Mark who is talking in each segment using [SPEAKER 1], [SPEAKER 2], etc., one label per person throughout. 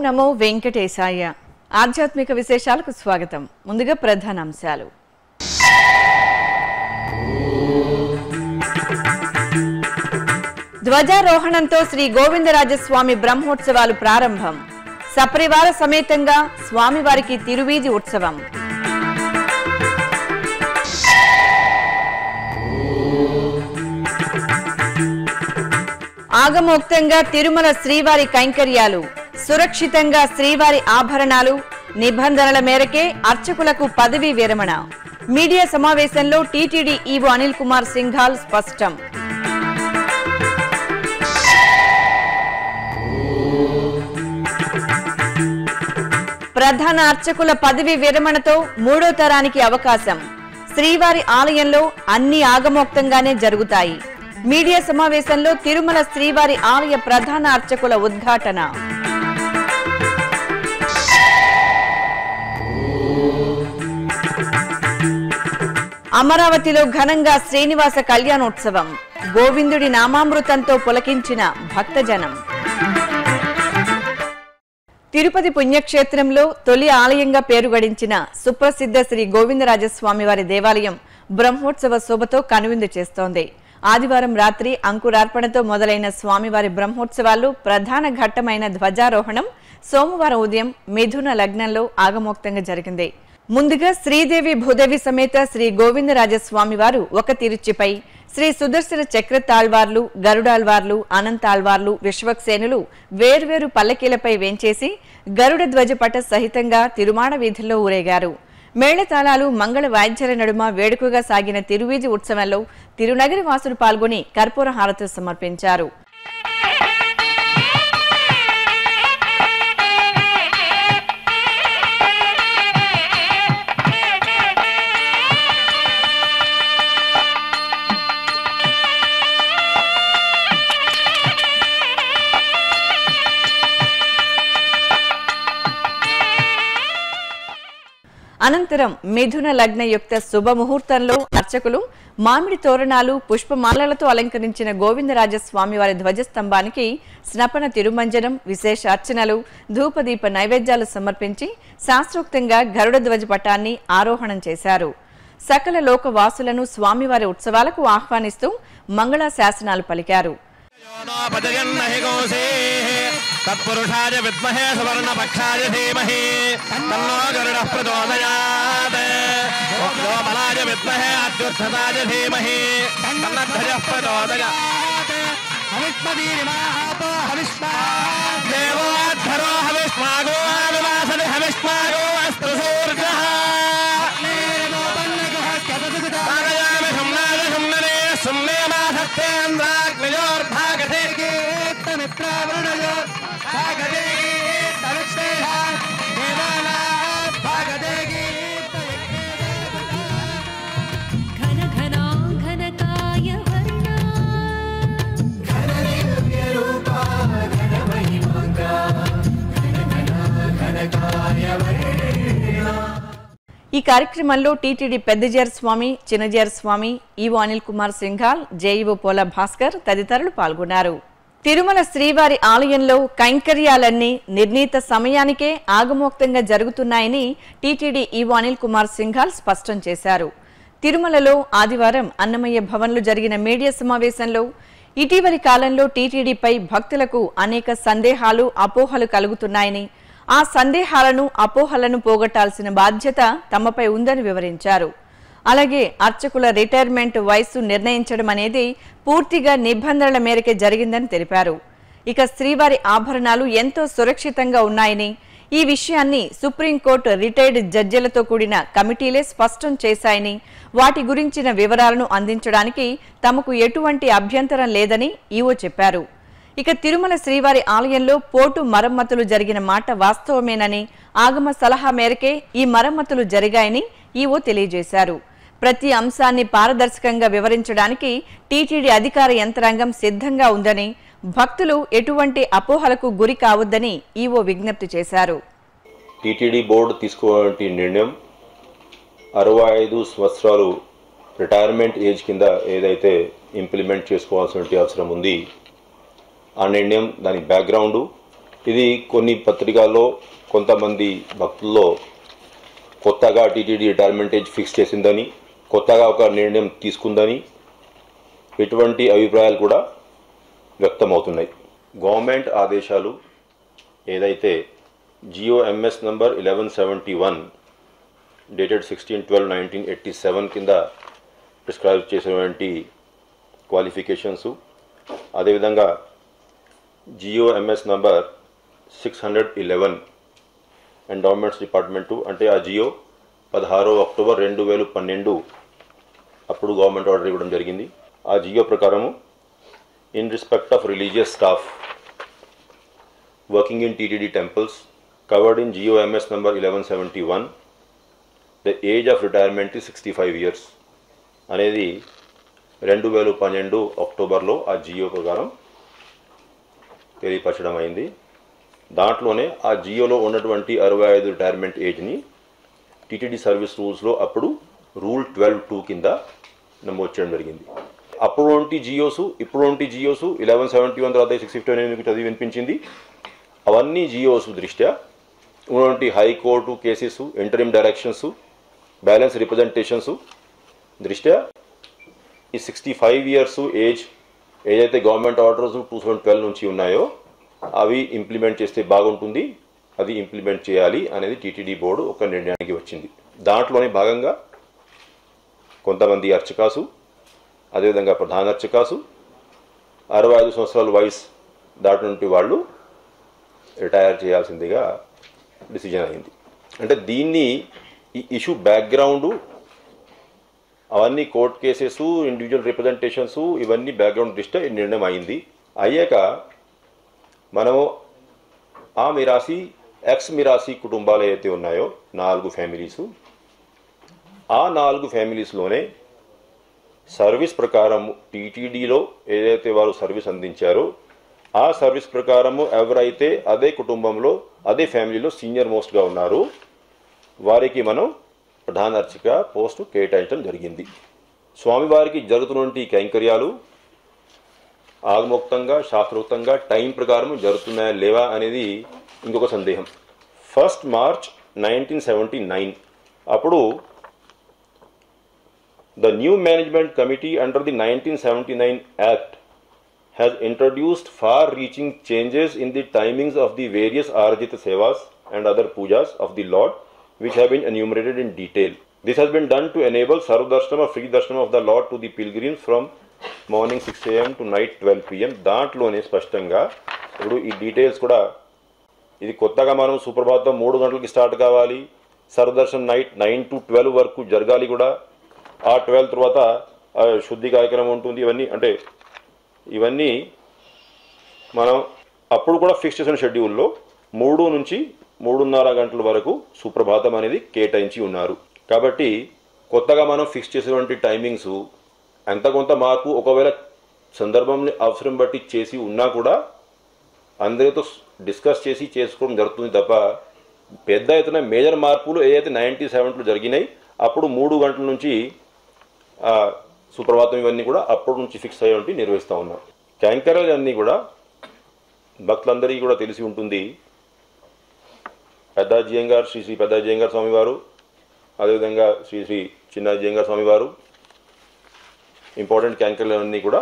[SPEAKER 1] నమో వెంకటేశాయ ఆధ్యాత్మిక విశేషాలకు స్వాగతం ముందుగా ప్రధాన అంశాలు ధ్వజారోహణంతో శ్రీ గోవిందరాజస్వామి బ్రహ్మోత్సవాలు ప్రారంభం సపరివార సమేతంగా స్వామివారికి తిరువీధి ఉత్సవం ఆగమోక్తంగా తిరుమల శ్రీవారి కైంకర్యాలు సురక్షితంగా శ్రీవారి ఆభరణాలు నిబంధనల మేరకే అర్చకులకు పదవీ విరమణ మీడియా సమావేశంలో టీటీడీ ఈవో అనిల్ కుమార్ సింఘాల్ స్పష్టం ప్రధాన అర్చకుల పదవి విరమణతో మూడో తరానికి అవకాశం శ్రీవారి ఆలయంలో అన్ని ఆగమోక్తంగానే జరుగుతాయి మీడియా సమావేశంలో తిరుమల శ్రీవారి ఆలయ ప్రధాన అర్చకుల ఉద్ఘాటన అమరావతిలో ఘనంగా శ్రీనివాస కళ్యాణోత్సవం గోవిందుడి నామామృతంతో పులకించిన భక్తజనం తిరుపతి పుణ్యక్షేత్రంలో తొలి ఆలయంగా పేరు గడించిన సుప్రసిద్ధ శ్రీ గోవిందరాజస్వామి వారి దేవాలయం బ్రహ్మోత్సవ శోభతో కనువిందు చేస్తోంది ఆదివారం రాత్రి అంకురార్పణతో మొదలైన స్వామివారి బ్రహ్మోత్సవాలు ప్రధాన ఘట్టమైన ధ్వజారోహణం సోమవారం ఉదయం మిథున లగ్నంలో ఆగమోక్తంగా జరిగింది ముందుగా శ్రీదేవి భూదేవి సమేత శ్రీ గోవిందరాజస్వామి వారు ఒక తిరుచిపై శ్రీ సుదర్శన చక్ర తాళ్వార్లు గరుడాళ్వార్లు అనంతాళ్వార్లు విశ్వక్సేనులు వేర్వేరు పల్లకీలపై వేంచేసి గరుడ ధ్వజపట సహితంగా తిరుమాణ వీధుల్లో ఊరేగారు మేళతాళాలు మంగళ వాయిద్యాల నడుమ వేడుకగా సాగిన తిరువీధి ఉత్సవంలో తిరునగరి వాసులు పాల్గొని కర్పూర హారతులు సమర్పించారు అనంతరం మిథున లగ్న యుక్త శుభముహూర్తంలో అర్చకులు మామిడి తోరణాలు పుష్పమాలలతో అలంకరించిన గోవిందరాజస్వామి వారి ధ్వజస్తంభానికి స్నపన తిరుమంజనం విశేష అర్చనలు ధూపదీప నైవేద్యాలు సమర్పించి శాస్త్రోక్తంగా గరుడ ధ్వజ పటాన్ని ఆరోహణం చేశారు సకల లోకవాసులను స్వామివారి ఉత్సవాలకు ఆహ్వానిస్తూ మంగళ శాసనాలు పలికారు
[SPEAKER 2] పదయన్న హి గోసేః తత్పురుషాయ విద్మహే సువర్ణపక్షాయ ధీమహి తన్నో గరుడః ప్రచోదయాత్ ఓ బలాయ విద్మహే అత్యుత్థతాయ ధీమహి తన్నధ్వజः ప్రచోదయాత్ హవిష్మదీరిమాహాపో హవిష్మా దేవోద్ధరో హవిష్మాగో వివాసది హవిష్మాగో అస్తు సూర్యః పారయామి సుమ్నాద సుమ్ననే సుమ్నే మాధత్తేంద్రాగ్నియోర్భాగతే గీతమిత్రావృణయోర్ భాగతే గీతమిత్రేహ దేవానాత్ భాగతే గీత
[SPEAKER 3] घन घना घनकाय वर्णा
[SPEAKER 1] ఈ కార్యక్రమంలో TTD Peddajeeyar Swami Chinnajeeyar Swami EO Anil Kumar Singhal JEO Pola Bhaskar తదితరులు పాల్గొన్నారు తిరుమల శ్రీవారి ఆలయంలో కైంకర్యాలన్నీ నిర్ణీత సమయానికే ఆగమోక్తంగా జరుగుతున్నాయని టీటీడీ ఈవో అనిల్ కుమార్ సింఘాల్ స్పష్టం చేశారు తిరుమలలో ఆదివారం అన్నమయ్య భవన్లో జరిగిన మీడియా సమావేశంలో ఇటీవలి కాలంలో టీటీడీపై భక్తులకు అనేక సందేహాలు అపోహలు కలుగుతున్నాయని ఆ సందేహాలను అపోహలను పోగొట్టాల్సిన బాధ్యత తమపై ఉందని వివరించారు అలాగే అర్చకుల రిటైర్మెంట్ వయస్సు నిర్ణయించడం అనేది పూర్తిగా నిబంధనల మేరకే జరిగిందని తెలిపారు ఇక శ్రీవారి ఆభరణాలు ఎంతో సురక్షితంగా ఉన్నాయని ఈ విషయాన్ని సుప్రీంకోర్టు రిటైర్డ్ జడ్జిలతో కూడిన కమిటీలే స్పష్టం చేశాయని వాటి గురించిన వివరాలను అందించడానికి తమకు ఎటువంటి అభ్యంతరం లేదని ఈవో చెప్పారు ఇక తిరుమల శ్రీవారి ఆలయంలో పోటు మరమ్మతులు జరిగిన మాట వాస్తవమేనని ఆగమ సలహా మేరకే ఈ మరమ్మతులు జరిగాయని ఈవో తెలియజేశారు ప్రతి అంశాన్ని పారదర్శకంగా వివరించడానికి టీటీడీ అధికార యంత్రాంగం సిద్ధంగా ఉందని భక్తులు ఎటువంటి అపోహలకు గురి కావద్దని ఈవో విజ్ఞప్తి చేశారు
[SPEAKER 4] టీటీడీ బోర్డు తీసుకోవాలంటే నిర్ణయం అరవై ఐదు సంవత్సరాలు రిటైర్మెంట్ ఏజ్ కింద ఏదైతే ఇంప్లిమెంట్ చేసుకోవాల్సిన అవసరం ఉంది ఆ నిర్ణయం దాని బ్యాక్గ్రౌండు ఇది కొన్ని పత్రికల్లో కొంతమంది భక్తుల్లో కొత్తగా టీటీడీ రిటైర్మెంట్ ఏజ్ ఫిక్స్ చేసిందని కొత్తగా ఒక నిర్ణయం తీసుకుందని ఇటువంటి అభిప్రాయాలు కూడా వ్యక్తమవుతున్నాయి గవర్నమెంట్ ఆదేశాలు ఏదైతే GO MS number eleven seventy one dated sixteen twelve nineteen eighty seven కింద ప్రిస్క్రైబ్ చేసినటువంటి క్వాలిఫికేషన్స్ అదేవిధంగా GO MS number six hundred eleven endowments department అంటే ఆ జియో పదహారో అక్టోబర్ రెండు వేల పన్నెండు అప్పుడు గవర్నమెంట్ ఆర్డర్ ఇవ్వడం జరిగింది ఆ జియో ప్రకారము in respect of religious staff working in TTD temples covered in GO MS number eleven seventy one the age of retirement ఈ సిక్స్టీ ఫైవ్ ఇయర్స్ అనేది రెండు వేల పన్నెండు అక్టోబర్లో ఆ జియో ప్రకారం తెలియపరచడం అయింది దాంట్లోనే ఆ జియోలో ఉన్నటువంటి అరవై ఐదు రిటైర్మెంట్ ఏజ్ని టీటీడీ సర్వీస్ రూల్స్లో అప్పుడు రూల్ ట్వెల్వ్ టూ కింద నమోదు చేయడం జరిగింది అప్పుడు ఉంటి జియోస్ ఇప్పుడు ఉంటి జియోస్ ఎలెవెన్ సెవెంటీ వన్ తర్వాత సిక్స్ ఫిఫ్టీ నైన్ చదివి వినిపించింది అవన్నీ జియోస్ దృష్ట్యా ఉన్నటువంటి high court cases interim directions balance representations దృష్ట్యా ఈ సిక్స్టీ ఫైవ్ ఇయర్స్ ఏజ్ ఏదైతే government orders two thousand twelve నుంచి ఉన్నాయో అవి ఇంప్లిమెంట్ చేస్తే బాగుంటుంది అది ఇంప్లిమెంట్ చేయాలి అనేది టీటీడీ బోర్డు ఒక నిర్ణయానికి వచ్చింది దాంట్లోనే భాగంగా కొంతమంది అర్చకాసు అదేవిధంగా ప్రధాన అర్చకాసు అరవై ఐదు సంవత్సరాల వయసు దాటినటువంటి వాళ్ళు రిటైర్ చేయాల్సిందిగా డిసిజన్ అయింది అంటే దీన్ని ఈ ఇష్యూ బ్యాక్గ్రౌండ్ అవన్నీ కోర్ట్ కేసెస్ ఇండివిజువల్ రిప్రజెంటేషన్స్ ఇవన్నీ బ్యాక్గ్రౌండ్ దృష్ట్యా ఈ నిర్ణయం అయింది అయ్యాక మనము ఆ మిరాసి ఎక్స్ మిరాసి కుటుంబాలు ఏవైతే ఉన్నాయో నాలుగు ఫ్యామిలీసు ఆ నాలుగు ఫ్యామిలీస్లోనే సర్వీస్ ప్రకారం టీటీడీలో ఏదైతే వారు సర్వీస్ అందించారో ఆ సర్వీస్ ప్రకారము ఎవరైతే అదే కుటుంబంలో అదే ఫ్యామిలీలో సీనియర్ మోస్ట్గా ఉన్నారో వారికి మనం ప్రధాన అర్చక పోస్టు కేటాయించడం జరిగింది స్వామివారికి జరుగుతున్నటువంటి ఈ కైంకర్యాలు ఆగమోక్తంగా శాస్త్రోక్తంగా టైం ప్రకారం జరుగుతున్నాయా లేవా అనేది ఇంకొక సందేహం first March nineteen seventy nine అప్పుడు the new management committee under the nineteen seventy nine act has introduced far-reaching changes in the timings of the various Arjita Sevas and other pujas of the Lord, which have been enumerated in detail. This has been done to enable Sarvdarshanam or free darshanam of the Lord to the pilgrims from morning six AM to night twelve PM దాంట్లోనే స్పష్టంగా ఇప్పుడు ఈ details కూడా ఇది కొత్తగా మనం సుప్రభాతం మూడు గంటలకి స్టార్ట్ కావాలి Sarvadarshan night nine to twelve వరకు జరగాలి కూడా ఆ ట్వెల్వ్ తర్వాత ఆ, శుద్ధి కార్యక్రమం ఉంటుంది ఇవన్నీ అంటే ఇవన్నీ మనం అప్పుడు కూడా ఫిక్స్ చేసిన షెడ్యూల్లో మూడు నుంచి మూడున్నర గంటల వరకు సుప్రభాతం అనేది కేటాయించి ఉన్నారు కాబట్టి కొత్తగా మనం ఫిక్స్ చేసినటువంటి టైమింగ్స్ ఎంత కొంత మార్పు ఒకవేళ సందర్భంని అవసరం బట్టి చేసి ఉన్నా కూడా అందరితో డిస్కస్ చేసి చేసుకోవడం జరుగుతుంది తప్ప పెద్ద ఎత్తున మేజర్ మార్పులు ఏదైతే నైంటీ సెవెంట్లో జరిగినాయి అప్పుడు మూడు గంటల నుంచి ఆ, సుప్రభాతం ఇవన్నీ కూడా అప్పటి నుంచి ఫిక్స్ అయ్యి ఉంటే నిర్వహిస్తూ ఉన్నాం క్యాంకరాలు అన్నీ కూడా భక్తులందరికీ కూడా తెలిసి ఉంటుంది పెద్దాజీయంగారు శ్రీ శ్రీ పెద్దాజీయంగారు స్వామివారు అదేవిధంగా శ్రీ శ్రీ చిన్నాజీయంగారు స్వామివారు ఇంపార్టెంట్ క్యాంకర్లు అన్నీ కూడా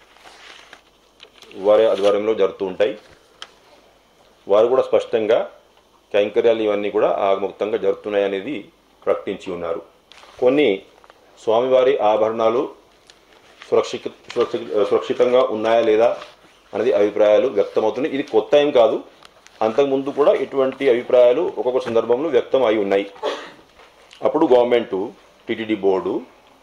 [SPEAKER 4] వారి ఆధ్వర్యంలో జరుగుతూ ఉంటాయి వారు కూడా స్పష్టంగా కైంకర్యాలు ఇవన్నీ కూడా ఆగముక్తంగా జరుగుతున్నాయి అనేది ప్రకటించి ఉన్నారు కొన్ని స్వామివారి ఆభరణాలు సురక్షిత సురక్షిత సురక్షితంగా ఉన్నాయా లేదా అనేది అభిప్రాయాలు వ్యక్తమవుతున్నాయి ఇది కొత్త ఏం కాదు అంతకుముందు కూడా ఇటువంటి అభిప్రాయాలు ఒక్కొక్క సందర్భంలో వ్యక్తం అయి ఉన్నాయి అప్పుడు గవర్నమెంట్ టీటీడీ బోర్డు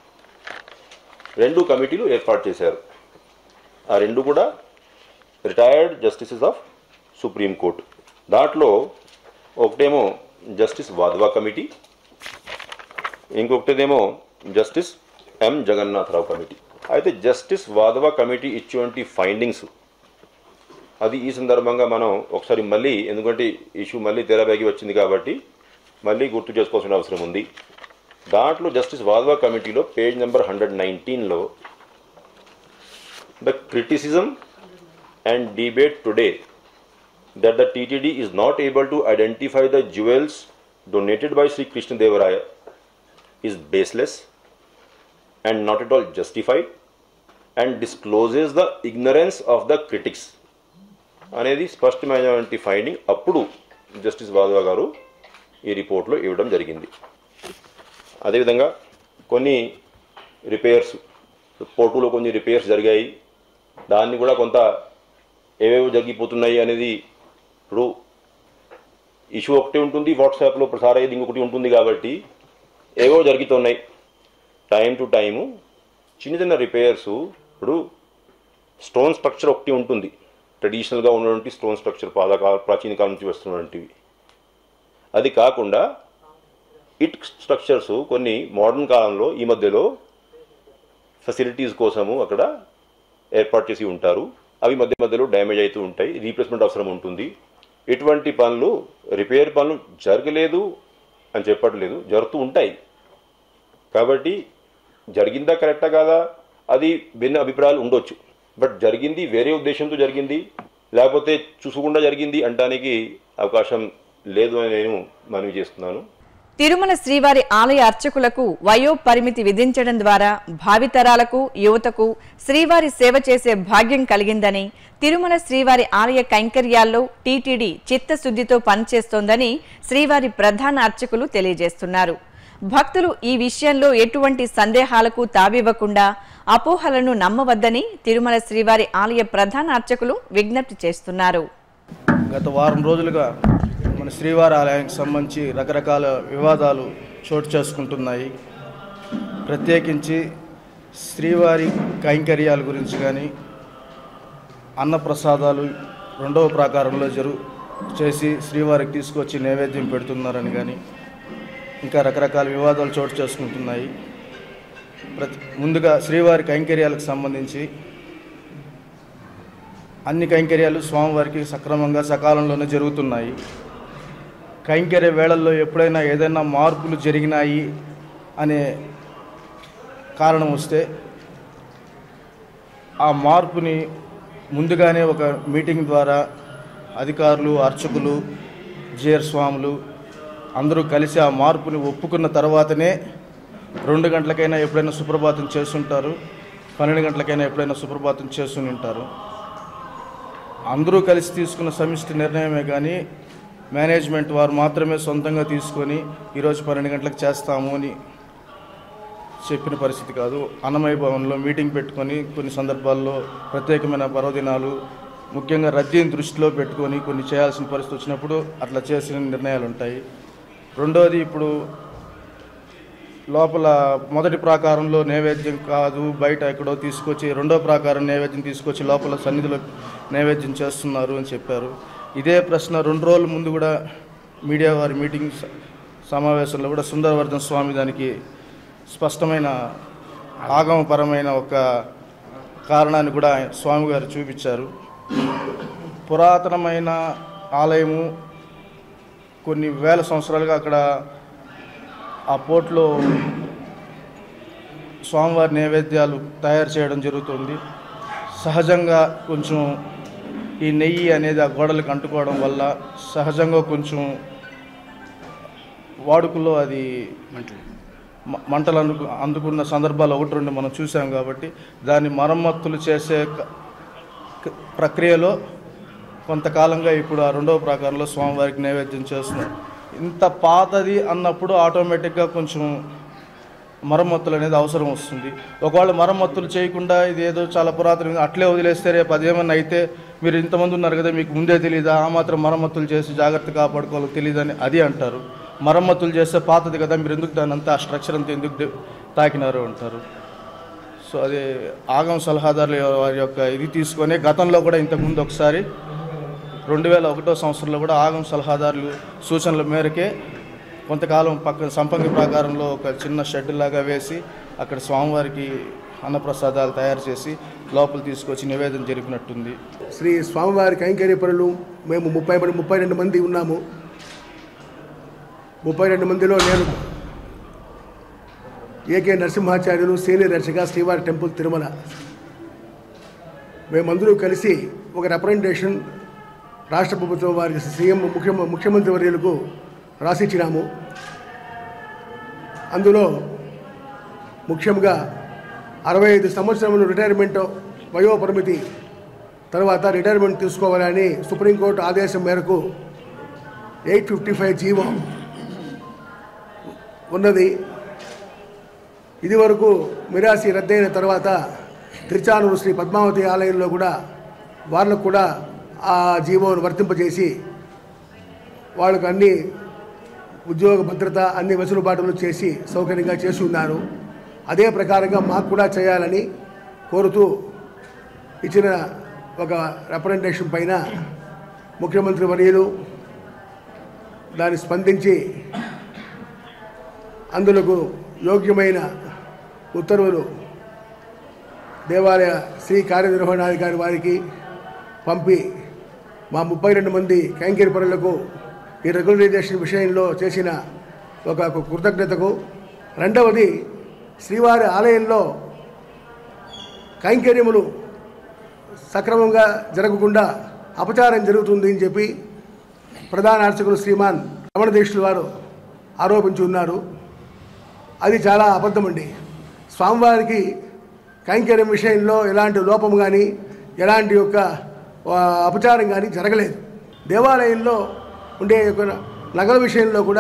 [SPEAKER 4] రెండు కమిటీలు ఏర్పాటు చేశారు ఆ రెండు కూడా retired justices of supreme court దాంట్లో ఒకటేమో జస్టిస్ వాద్వా కమిటీ ఇంకొకటిదేమో జస్టిస్ ఎం జగన్నాథరావు కమిటీ అయితే జస్టిస్ వాదవా కమిటీ ఇచ్చేటువంటి ఫైండింగ్స్ అది ఈ సందర్భంగా మనం ఒకసారి మళ్ళీ ఎందుకంటే ఇష్యూ మళ్ళీ తెరపైకి వచ్చింది కాబట్టి మళ్ళీ గుర్తు చేసుకోవాల్సిన అవసరం ఉంది దాంట్లో జస్టిస్ వాదవా కమిటీలో పేజ్ నెంబర్ హండ్రెడ్ నైన్టీన్లో the criticism and debate today that the TTD is not able to identify the jewels donated by Sri Krishna Devaraya is baseless and not at all justified and discloses the ignorance of the critics అనేది స్పష్టమైనటువంటి finding అప్పుడు justice వాధవా గారు ఈ రిపోర్ట్లో ఇవ్వడం జరిగింది అదేవిధంగా కొన్ని రిపేర్స్ పోర్టులో కొన్ని రిపేర్స్ జరిగాయి దాన్ని కూడా కొంత ఏవేవో జరిగిపోతున్నాయి అనేది ఇప్పుడు ఇష్యూ ఒకటి ఉంటుంది వాట్సాప్లో ప్రసారం అయ్యేది ఇంకొకటి ఉంటుంది కాబట్టి ఏవో జరుగుతున్నాయి టైం టు టైము చిన్న చిన్న రిపేర్స్ ఇప్పుడు స్టోన్ స్ట్రక్చర్ ఒకటి ఉంటుంది ట్రెడిషనల్గా ఉన్నటువంటి స్టోన్ స్ట్రక్చర్ పాతకాల ప్రాచీన కాలం నుంచి వస్తున్నటువంటివి అది కాకుండా ఇట్ స్ట్రక్చర్స్ కొన్ని మోడర్న్ కాలంలో ఈ మధ్యలో ఫెసిలిటీస్ కోసము అక్కడ ఏర్పాటు చేసి ఉంటారు అవి మధ్య మధ్యలో డ్యామేజ్ అవుతూ ఉంటాయి రీప్లేస్మెంట్ అవసరం ఉంటుంది ఇటువంటి పనులు రిపేర్ పనులు జరగలేదు అని చెప్పట్లేదు జరుగుతూ ఉంటాయి కాబట్టి జరిగిందా కరెక్టా కాదా అది భిన్న అభిప్రాయాలు ఉండొచ్చు బట్ జరిగింది వేరే ఉద్దేశంతో జరిగింది లేకపోతే చూసకుండా జరిగింది అంటానికి అవకాశం లేదు అని నేను మనవి చేస్తున్నాను
[SPEAKER 1] తిరుమల శ్రీవారి ఆలయ అర్చకులకు వయో పరిమితి విధించడం ద్వారా భావితరాలకు యువతకు శ్రీవారి సేవ చేసే భాగ్యం కలిగిందని తిరుమల శ్రీవారి ఆలయ కైంకర్యాల్లో టీటీడీ చిత్తశుద్ధితో పనిచేస్తోందని శ్రీవారి ప్రధాన అర్చకులు తెలియజేస్తున్నారు భక్తులు ఈ విషయంలో ఎటువంటి సందేహాలకు తావివ్వకుండా అపోహలను నమ్మవద్దని తిరుమల శ్రీవారి ఆలయ ప్రధాన అర్చకులు విజ్ఞప్తి చేస్తున్నారు
[SPEAKER 5] గత వారం రోజులుగా మన శ్రీవారి ఆలయానికి సంబంధించి రకరకాల వివాదాలు చోటు చేసుకుంటున్నాయి ప్రత్యేకించి శ్రీవారి కైంకర్యాల గురించి కానీ అన్నప్రసాదాలు రెండవ ప్రాకారంలో జరు చేసి శ్రీవారికి తీసుకొచ్చి నైవేద్యం పెడుతున్నారని కానీ ఇంకా రకరకాల వివాదాలు చోటు చేసుకుంటున్నాయి ప్రతి ముందుగా శ్రీవారి కైంకర్యాలకు సంబంధించి అన్ని కైంకర్యాలు స్వామివారికి సక్రమంగా సకాలంలోనే జరుగుతున్నాయి కైంకర్య వేళల్లో ఎప్పుడైనా ఏదైనా మార్పులు జరిగినాయి అనే కారణం వస్తే ఆ మార్పుని ముందుగానే ఒక మీటింగ్ ద్వారా అధికారులు అర్చకులు జియర్ స్వాములు అందరూ కలిసి ఆ మార్పుని ఒప్పుకున్న తర్వాతనే రెండు గంటలకైనా ఎప్పుడైనా సుప్రభాతం చేస్తుంటారు పన్నెండు గంటలకైనా ఎప్పుడైనా సుప్రభాతం చేస్తూనే ఉంటారు అందరూ కలిసి తీసుకున్న సమిష్టి నిర్ణయమే కానీ మేనేజ్మెంట్ వారు మాత్రమే సొంతంగా తీసుకొని ఈరోజు పన్నెండు గంటలకు చేస్తాము అని చెప్పిన పరిస్థితి కాదు అన్నమయ్య భవన్లో మీటింగ్ పెట్టుకొని కొన్ని సందర్భాల్లో ప్రత్యేకమైన పర్వదినాలు ముఖ్యంగా రద్దీని దృష్టిలో పెట్టుకొని కొన్ని చేయాల్సిన పరిస్థితి వచ్చినప్పుడు అట్లా చేసిన నిర్ణయాలు ఉంటాయి రెండోది ఇప్పుడు లోపల మొదటి ప్రాకారంలో నైవేద్యం కాదు బయట ఎక్కడో తీసుకొచ్చి రెండో ప్రాకారం నైవేద్యం తీసుకొచ్చి లోపల సన్నిధిలో నైవేద్యం చేస్తున్నారు అని చెప్పారు ఇదే ప్రశ్న రెండు రోజుల ముందు కూడా మీడియా వారి మీటింగ్ స- సమావేశంలో కూడా సుందరవర్ధన్ స్వామి దానికి స్పష్టమైన ఆగమపరమైన ఒక కారణాన్ని కూడా ఆయన- స్వామి గారు చూపించారు పురాతనమైన ఆలయము కొన్ని వేల సంవత్సరాలుగా అక్కడ ఆ పోర్ట్లో స్వామివారి నైవేద్యాలు తయారు చేయడం జరుగుతుంది సహజంగా కొంచెం ఈ నెయ్యి అనేది ఆ గోడలకు అంటుకోవడం వల్ల సహజంగా కొంచెం వాడుకలో అది మ- మంటలు అందుకు అందుకున్న సందర్భాలు ఒకటి రెండు మనం చూసాం కాబట్టి దాన్ని మరమ్మతులు చేసే క- క- ప్రక్రియలో కొంతకాలంగా ఇప్పుడు ఆ రెండవ ప్రకారంలో స్వామివారికి నైవేద్యం చేస్తున్నారు ఇంత పాతది అన్నప్పుడు ఆటోమేటిక్గా కొంచెం మరమ్మతులు అనేది అవసరం వస్తుంది ఒకవేళ మరమ్మతులు చేయకుండా ఇది ఏదో చాలా పురాతన అట్లే వదిలేస్తే రేపు అదేమన్నా అయితే మీరు ఇంతమంది ఉన్నారు కదా మీకు ముందే తెలియదా ఆ మాత్రం మరమ్మతులు చేసి జాగ్రత్త కాపాడుకోవాలి తెలియదని అది అంటారు మరమ్మతులు చేస్తే పాతది కదా మీరు ఎందుకు దాని అంతా ఆ స్ట్రక్చర్ అంతా ఎందుకు దే- తాకినారు అంటారు సో అది ఆగం సలహాదారుల వారి యొక్క ఇది తీసుకొని గతంలో కూడా ఇంతకుముందు ఒకసారి రెండు వేల ఒకటో సంవత్సరంలో కూడా ఆగం సలహాదారులు సూచనల మేరకే కొంతకాలం పక్క సంపంగి ప్రాకారంలో ఒక చిన్న షెడ్ లాగా వేసి అక్కడ స్వామివారికి అన్నప్రసాదాలు తయారు చేసి లోపల తీసుకొచ్చి నివేదన జరిపినట్టుంది
[SPEAKER 6] శ్రీ స్వామివారి కైంకర్య పనులు మేము ముప్పై మంది ముప్పై రెండు మంది ఉన్నాము ముప్పై రెండు మందిలో నేను ఏకే నరసింహాచార్యులు సీనియర్ దర్శక శ్రీవారి టెంపుల్ తిరుమల మేమందరూ కలిసి ఒక రిప్రజెంటేషన్ రాష్ట్ర ప్రభుత్వం వారికి సీఎం ముఖ్య ముఖ్యమంత్రి వర్యులకు రాసిచ్చినాము అందులో ముఖ్యంగా అరవై ఐదు సంవత్సరములు రిటైర్మెంట్ వయో పరిమితి తర్వాత రిటైర్మెంట్ తీసుకోవాలని సుప్రీంకోర్టు ఆదేశం మేరకు ఎయిట్ ఫిఫ్టీ ఫైవ్ జీవో ఉన్నది ఇదివరకు మిరాసి రద్దయిన తర్వాత తిరుచానూరు శ్రీ పద్మావతి ఆలయంలో కూడా వాళ్ళకు కూడా ఆ జీవోను వర్తింపజేసి వాళ్ళకు అన్ని ఉద్యోగ భద్రత అన్ని వెసులుబాటులు చేసి సౌకర్యంగా చేసి ఉన్నారు అదే ప్రకారంగా మాకు కూడా చేయాలని కోరుతూ ఇచ్చిన ఒక రిప్రజెంటేషన్ పైన ముఖ్యమంత్రి వర్యులు దాన్ని స్పందించి అందులకు యోగ్యమైన ఉత్తర్వులు దేవాలయ శ్రీ కార్యనిర్వహణాధికారి వారికి పంపి మా ముప్పై రెండు మంది కైంకర్య పనులకు ఈ రెగ్యులరైజేషన్ విషయంలో చేసిన ఒక ఒక కృతజ్ఞతకు రెండవది శ్రీవారి ఆలయంలో కైంకర్యములు సక్రమంగా జరగకుండా అపచారం జరుగుతుంది అని చెప్పి ప్రధాన అర్చకులు శ్రీమాన్ రమణ దీక్షులు వారు ఆరోపించి ఉన్నారు అది చాలా అబద్ధమండి స్వామివారికి కైంకర్యం విషయంలో ఎలాంటి లోపం కానీ ఎలాంటి యొక్క ఆ, అపచారం కానీ జరగలేదు దేవాలయంలో ఉండే యొక్క నగల విషయంలో కూడా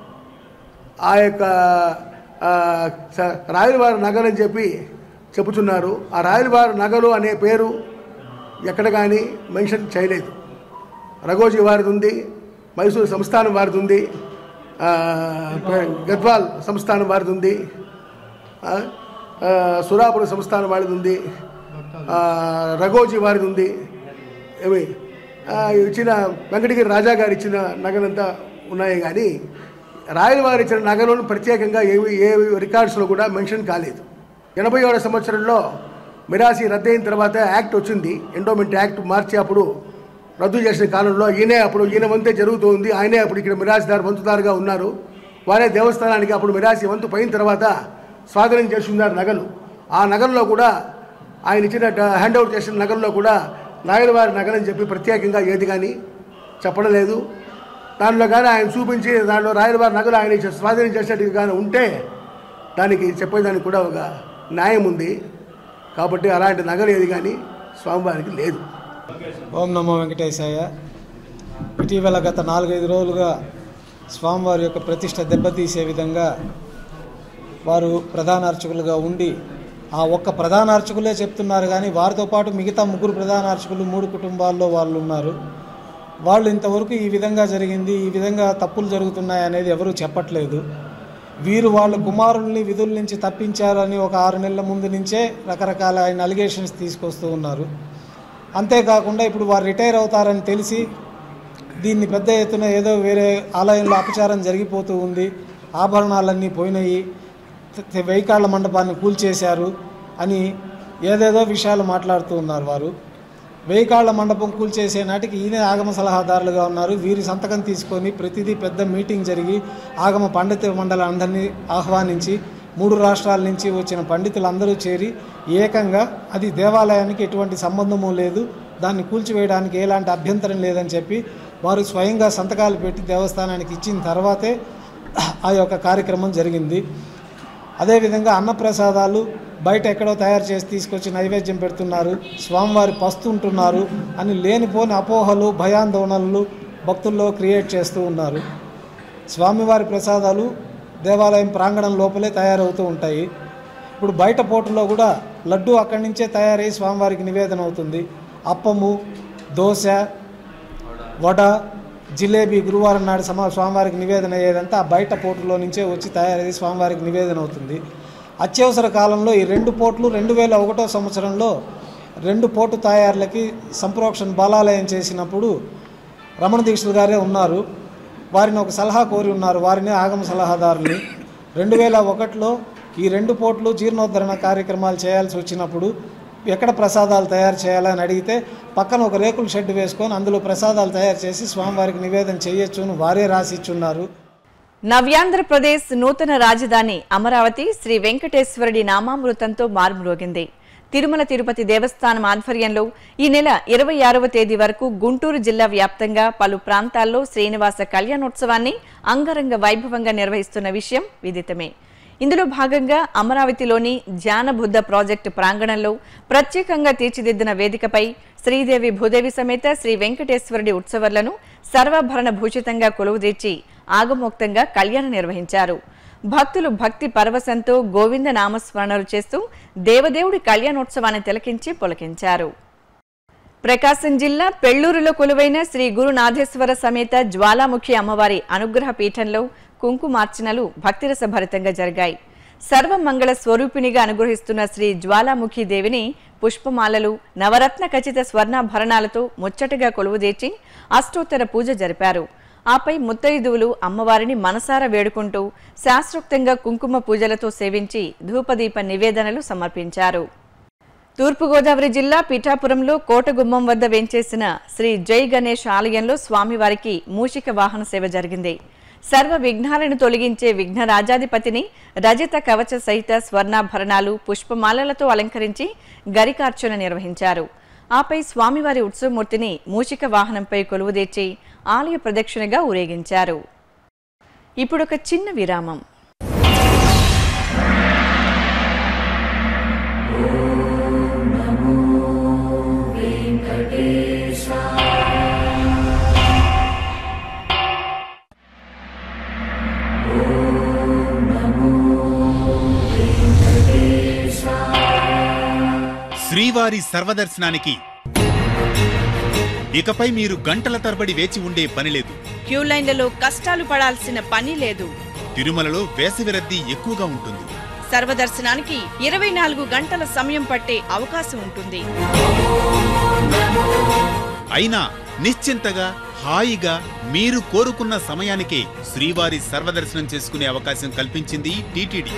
[SPEAKER 6] ఆ యొక్క ఆ, స- రాయలవారి నగలు అని చెప్పి చెబుతున్నారు ఆ రాయలవారి నగలు అనే పేరు ఎక్కడ కానీ మెన్షన్ చేయలేదు రఘోజీ వారిది ఉంది మైసూరు సంస్థానం వారిది ఉంది ఆ, గద్వాల్ సంస్థానం వారిది ఉంది ఆ, ఆ, సురాపురం సంస్థానం వారిది ఉంది ఆ, రఘోజీ వారిది ఉంది ఏమి ఆ, ఇచ్చిన వెంకటగిరి రాజా గారు ఇచ్చిన నగలంతా ఉన్నాయి కానీ రాయల వారు ఇచ్చిన నగలను ప్రత్యేకంగా ఏవి ఏ రికార్డ్స్లో కూడా మెన్షన్ కాలేదు ఎనభై ఏడో సంవత్సరంలో మిరాసి రద్దయిన తర్వాత యాక్ట్ వచ్చింది ఎండోమెంట్ యాక్ట్ మార్చి అప్పుడు రద్దు చేసిన కాలంలో ఈయనే అప్పుడు ఈయన వంతే జరుగుతుంది ఆయనే అప్పుడు ఇక్కడ మిరాసిదారు వంతుదారుగా ఉన్నారు వారే దేవస్థానానికి అప్పుడు మిరాసి వంతు పోయిన తర్వాత స్వాధీనం చేసి ఉన్నారు నగలు ఆ నగల్లో కూడా ఆయన ఇచ్చిన హ్యాండ్ అవుట్ చేసిన నగల్లో కూడా నాయుడు వారి నగలని చెప్పి ప్రత్యేకంగా ఏది కానీ చెప్పడం లేదు దానిలో కానీ ఆయన చూపించి దానిలో రాయల వారి నగలు ఆయన ఇచ్చే- స్వాధీనం చేసేట్టుగా కానీ ఉంటే దానికి చెప్పేదానికి కూడా ఒక న్యాయం ఉంది కాబట్టి అలాంటి నగలు ఏది కానీ స్వామివారికి లేదు
[SPEAKER 7] ఓం నమో వెంకటేశాయ ఇటీవల గత నాలుగైదు రోజులుగా స్వామివారి యొక్క ప్రతిష్ట దెబ్బతీసే విధంగా వారు ప్రధాన అర్చకులుగా ఉండి ఆ ఒక్క ప్రధాన అర్చకులే చెప్తున్నారు కానీ వారితో పాటు మిగతా ముగ్గురు ప్రధాన అర్చకులు మూడు కుటుంబాల్లో వాళ్ళు ఉన్నారు వాళ్ళు ఇంతవరకు ఈ విధంగా జరిగింది ఈ విధంగా తప్పులు జరుగుతున్నాయి అనేది ఎవరూ చెప్పట్లేదు వీరు వాళ్ళ కుమారుల్ని విధుల నుంచి తప్పించారని ఒక ఆరు నెలల ముందు నుంచే రకరకాల ఆయన అలిగేషన్స్ తీసుకొస్తూ ఉన్నారు అంతేకాకుండా ఇప్పుడు వారు రిటైర్ అవుతారని తెలిసి దీన్ని పెద్ద ఎత్తున ఏదో వేరే ఆలయంలో అపచారం జరిగిపోతూ ఉంది ఆభరణాలన్నీ పోయినాయి త- త- వెయ్యికాళ్ళ మండపాన్ని కూల్చేశారు అని ఏదేదో విషయాలు మాట్లాడుతూ ఉన్నారు వారు వెయ్యికాళ్ళ మండపం కూల్చేసే నాటికి ఈయనే ఆగమ సలహాదారులుగా ఉన్నారు వీరి సంతకం తీసుకొని ప్రతిదీ పెద్ద మీటింగ్ జరిగి ఆగమ పండిత మండలి అందరినీ ఆహ్వానించి మూడు రాష్ట్రాల నుంచి వచ్చిన పండితులందరూ చేరి ఏకంగా అది దేవాలయానికి ఎటువంటి సంబంధము లేదు దాన్ని కూల్చివేయడానికి ఎలాంటి అభ్యంతరం లేదని చెప్పి వారు స్వయంగా సంతకాలు పెట్టి దేవస్థానానికి ఇచ్చిన తర్వాతే ఆ యొక్క కార్యక్రమం జరిగింది అదేవిధంగా అన్నప్రసాదాలు బయట ఎక్కడో తయారు చేసి తీసుకొచ్చి నైవేద్యం పెడుతున్నారు స్వామివారి పస్తుంటున్నారు అని లేనిపోని అపోహలు భయాందోళనలు భక్తుల్లో క్రియేట్ చేస్తూ ఉన్నారు స్వామివారి ప్రసాదాలు దేవాలయం ప్రాంగణం లోపలే తయారవుతూ ఉంటాయి ఇప్పుడు బయట పోటులో కూడా లడ్డు అక్కడి నుంచే తయారై స్వామివారికి నివేదన అవుతుంది అప్పము దోశ వడ జిలేబీ గురువారం నాడు సమా స్వామివారికి నివేదన అయ్యేదంతా ఆ బయట పోటులో నుంచే వచ్చి తయారయ్యి స్వామివారికి నివేదన అవుతుంది అత్యవసర కాలంలో ఈ రెండు పోట్లు రెండు వేల ఒకటో సంవత్సరంలో రెండు పోటు తయారులకి సంప్రోక్షణ బాలాలయం చేసినప్పుడు రమణ దీక్షలు గారే ఉన్నారు వారిని ఒక సలహా కోరి ఉన్నారు వారిని ఆగమ సలహాదారుని రెండు వేల ఒకటిలో ఈ రెండు పోట్లు జీర్ణోద్ధరణ కార్యక్రమాలు చేయాల్సి వచ్చినప్పుడు ఎక్కడ ప్రసాదాలు తయారు చేయాలని అడిగితే పక్కన ఒక రేకుల షెడ్ వేసుకొని అందులో ప్రసాదాలు తయారు చేసి స్వామివారికి నివేదన చేయొచ్చు అని వారే రాసి ఇచ్చున్నారు
[SPEAKER 1] నవ్యాంధ్రప్రదేశ్ నూతన రాజధాని అమరావతి శ్రీ వెంకటేశ్వరుడి నామామృతంతో మార్మురోగింది తిరుమల తిరుపతి దేవస్థానం ఆధ్వర్యంలో ఈ నెల ఇరవై ఆరవ తేదీ వరకు గుంటూరు జిల్లా వ్యాప్తంగా పలు ప్రాంతాల్లో శ్రీనివాస కళ్యాణోత్సవాన్ని అంగరంగ వైభవంగా నిర్వహిస్తున్న విషయం విదితమే ఇందులో భాగంగా అమరావతిలోని జ్ఞానబుద్ధ ప్రాజెక్టు ప్రాంగణంలో ప్రత్యేకంగా తీర్చిదిద్దిన వేదికపై శ్రీదేవి భూదేవి సమేత శ్రీ వెంకటేశ్వరుడి ఉత్సవాలను సర్వాభరణ భూషితంగా కొలువుదీర్చి ఆగమోక్తంగా కళ్యాణం నిర్వహించారు భక్తులు భక్తి పరవశంతో గోవింద నామస్మరణలు చేస్తూ దేవదేవుడి కళ్యాణోత్సవాన్ని తిలకించి పులకించారు ప్రకాశం జిల్లా పెళ్లూరులో కొలువైన శ్రీ గురునాథేశ్వర సమేత జ్వాలాముఖి అమ్మవారి అనుగ్రహ పీఠంలో కుంకుమార్చనలు భక్తిరస భరితంగా జరిగాయి సర్వమంగళ స్వరూపిణిగా అనుగ్రహిస్తున్న శ్రీ జ్వాలాముఖి దేవిని పుష్పమాలలు నవరత్న ఖచ్చిత స్వర్ణాభరణాలతో ముచ్చటగా కొలువుదీర్చి అష్టోత్తర పూజ జరిపారు ఆపై ముత్తైదువులు అమ్మవారిని మనసారా వేడుకుంటూ శాస్త్రోక్తంగా కుంకుమ పూజలతో సేవించి ధూపదీప నివేదనలు సమర్పించారు తూర్పుగోదావరి జిల్లా పిఠాపురంలో కోటగుమ్మం వద్ద వేంచేసిన శ్రీ జై గణేష్ ఆలయంలో స్వామివారికి మూషిక వాహన సేవ జరిగింది సర్వ విఘ్నాలను తొలగించే విఘ్న రాజాధిపతిని రజత కవచ సహిత స్వర్ణాభరణాలు పుష్పమాలలతో అలంకరించి గరికార్చన నిర్వహించారు ఆపై స్వామివారి ఉత్సవమూర్తిని మూషిక వాహనంపై కొలువుదీర్చి ఆలయ ప్రదక్షిణగా ఊరేగించారు ఇప్పుడొక చిన్న విరామం
[SPEAKER 8] శ్రీవారి సర్వదర్శనానికి ఇకపై మీరు గంటల తరబడి వేచి ఉండే పని లేదు
[SPEAKER 1] క్యూ లైన్లలో కష్టాలు పడాల్సిన పని లేదు
[SPEAKER 8] తిరుమలలో వేసవి రద్దీ ఎక్కువగా ఉంటుంది
[SPEAKER 1] సర్వదర్శనానికి ఇరవై నాలుగు గంటల సమయం పట్టే అవకాశం ఉంటుంది
[SPEAKER 8] అయినా నిశ్చింతగా హాయిగా మీరు కోరుకున్న సమయానికే శ్రీవారి సర్వదర్శనం చేసుకునే అవకాశం కల్పించింది టీటీడీ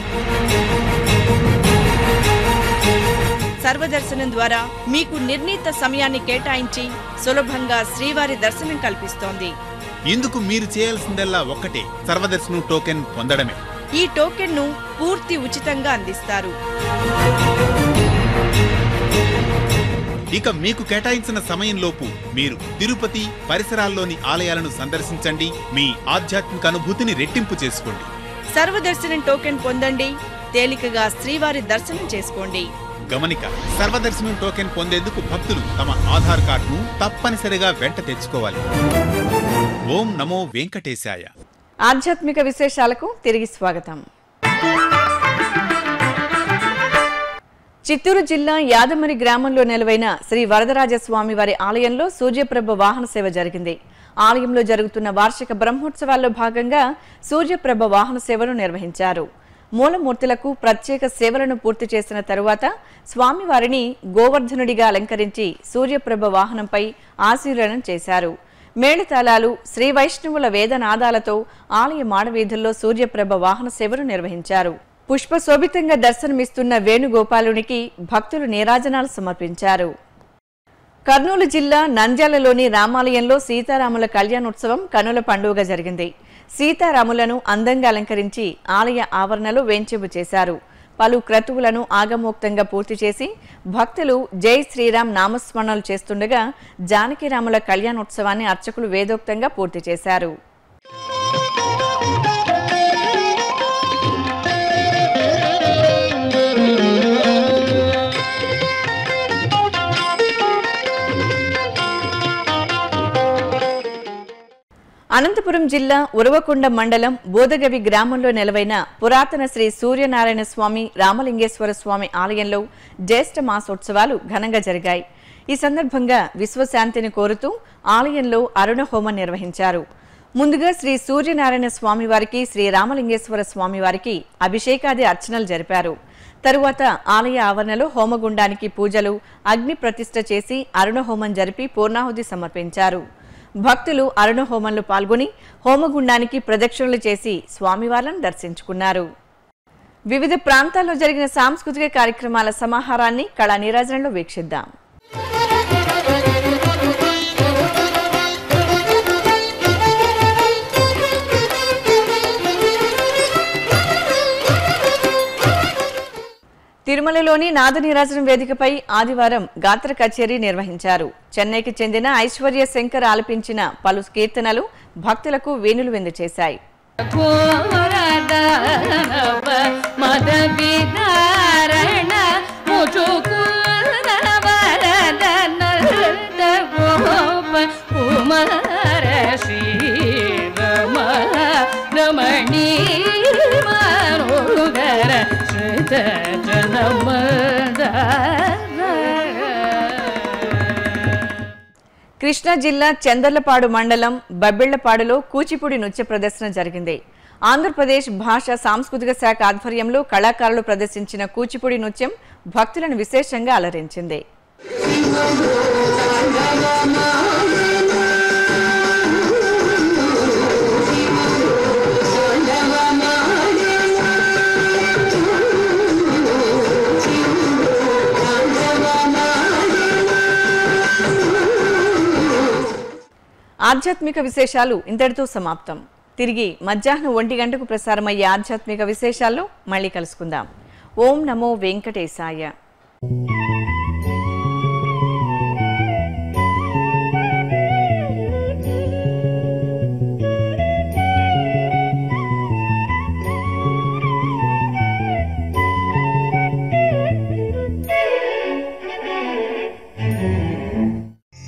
[SPEAKER 1] సర్వదర్శనం ద్వారా మీకు నిర్ణీత సమయాన్ని కేటాయించి సులభంగా శ్రీవారి దర్శనం కల్పిస్తోంది
[SPEAKER 8] ఇందుకు మీరు చేయాల్సిందల్లా ఒక్కటే సర్వదర్శనం టోకెన్ పొందడమే
[SPEAKER 1] ఈ టోకెన్ ను పూర్తి ఉచితంగా అందిస్తారు
[SPEAKER 8] ఇక మీకు కేటాయించిన సమయంలోపు మీరు తిరుపతి పరిసరాల్లోని ఆలయాలను సందర్శించండి మీ ఆధ్యాత్మిక అనుభూతిని రెట్టింపు చేసుకోండి
[SPEAKER 1] సర్వదర్శనం టోకెన్ పొందండి తేలికగా శ్రీవారి దర్శనం చేసుకోండి
[SPEAKER 8] గమనిక సర్వదర్శనం టోకెన్ పొందేందుకు భక్తులు తమ ఆధార్ కార్డును తప్పనిసరిగా వెంట తెచ్చుకోవాలి ఓం నమో వెంకటేశాయ
[SPEAKER 1] ఆధ్యాత్మిక విశేషాలకు తిరిగి స్వాగతం చిత్తూరు జిల్లా యాదమరి గ్రామంలో నెలవైన శ్రీ వరదరాజస్వామి వారి ఆలయంలో సూర్యప్రభ వాహన సేవ జరిగింది ఆలయంలో జరుగుతున్న వార్షిక బ్రహ్మోత్సవాల్లో భాగంగా సూర్యప్రభ వాహన సేవను నిర్వహించారు మూలమూర్తులకు ప్రత్యేక సేవలను పూర్తి చేసిన తరువాత స్వామివారిని గోవర్ధనుడిగా అలంకరించి సూర్యప్రభ వాహనంపై ఆశీర్వనం చేశారు మేళతాళాలు శ్రీ వైష్ణవుల వేదనాదాలతో ఆలయ మాడవీధుల్లో సూర్యప్రభ వాహన సేవను నిర్వహించారు పుష్ప శోభితంగా దర్శనమిస్తున్న వేణుగోపాలునికి భక్తులు నీరాజనాలు సమర్పించారు కర్నూలు జిల్లా నంద్యాలలోని రామాలయంలో సీతారాముల కళ్యాణోత్సవం కనుల పండుగ జరిగింది సీతారాములను అందంగా అలంకరించి ఆలయ ఆవరణలో వేంచేపు చేశారు పలు క్రతువులను ఆగమోక్తంగా పూర్తి చేసి భక్తులు జై శ్రీరామ్ నామస్మరణలు చేస్తుండగా జానకిరాముల కళ్యాణోత్సవాన్ని అర్చకులు వేదోక్తంగా పూర్తి చేశారు అనంతపురం జిల్లా ఉరవకొండ మండలం బోదగవి గ్రామంలో నెలవైన పురాతన శ్రీ సూర్యనారాయణ స్వామి రామలింగేశ్వర స్వామి ఆలయంలో జ్యేష్ఠ మాసోత్సవాలు ఘనంగా జరిగాయి ఈ సందర్భంగా విశ్వశాంతిని కోరుతూ ఆలయంలో అరుణ హోమం నిర్వహించారు ముందుగా శ్రీ సూర్యనారాయణ స్వామి వారికి శ్రీ రామలింగేశ్వర స్వామి వారికి అభిషేకాది అర్చనలు జరిపారు తరువాత ఆలయ ఆవరణలో హోమగుండానికి పూజలు అగ్ని ప్రతిష్ఠ చేసి అరుణ హోమం జరిపి పూర్ణాహుతి సమర్పించారు భక్తులు అరుణ హోమంలో పాల్గొని హోమగుండానికి ప్రదక్షిణలు చేసి స్వామివార్లను దర్శించుకున్నారు వివిధ ప్రాంతాల్లో జరిగిన సాంస్కృతిక కార్యక్రమాల సమాహారాన్ని కళా నీరాజనంలో వీక్షిద్దాం తిరుమల తిరుమలలోని నాదనీరాజనం వేదికపై ఆదివారం గాత్ర కచేరీ నిర్వహించారు చెన్నైకి చెందిన ఐశ్వర్య శంకర్ ఆలపించిన పలు కీర్తనలు భక్తులకు వేణులు విందు చేశాయి
[SPEAKER 3] మద విదారణ ముచుకుల వరదన గోప కుమార శ్రీరమ రమణీ మనోగర శ్రుత జనమద
[SPEAKER 1] కృష్ణా జిల్లా చందర్లపాడు మండలం బబ్బిళ్లపాడులో కూచిపూడి నృత్య ప్రదర్శన జరిగింది ఆంధ్రప్రదేశ్ భాష సాంస్కృతిక శాఖ ఆధ్వర్యంలో కళాకారులు ప్రదర్శించిన కూచిపూడి నృత్యం భక్తులను విశేషంగా అలరించింది ఆధ్యాత్మిక విశేషాలు ఇంతటితో సమాప్తం తిరిగి మధ్యాహ్నం ఒంటి గంటకు ప్రసారమయ్యే ఆధ్యాత్మిక విశేషాల్లో మళ్ళీ కలుసుకుందాం ఓం నమో వెంకటేశాయ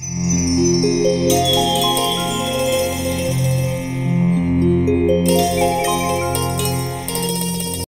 [SPEAKER 3] Thank you.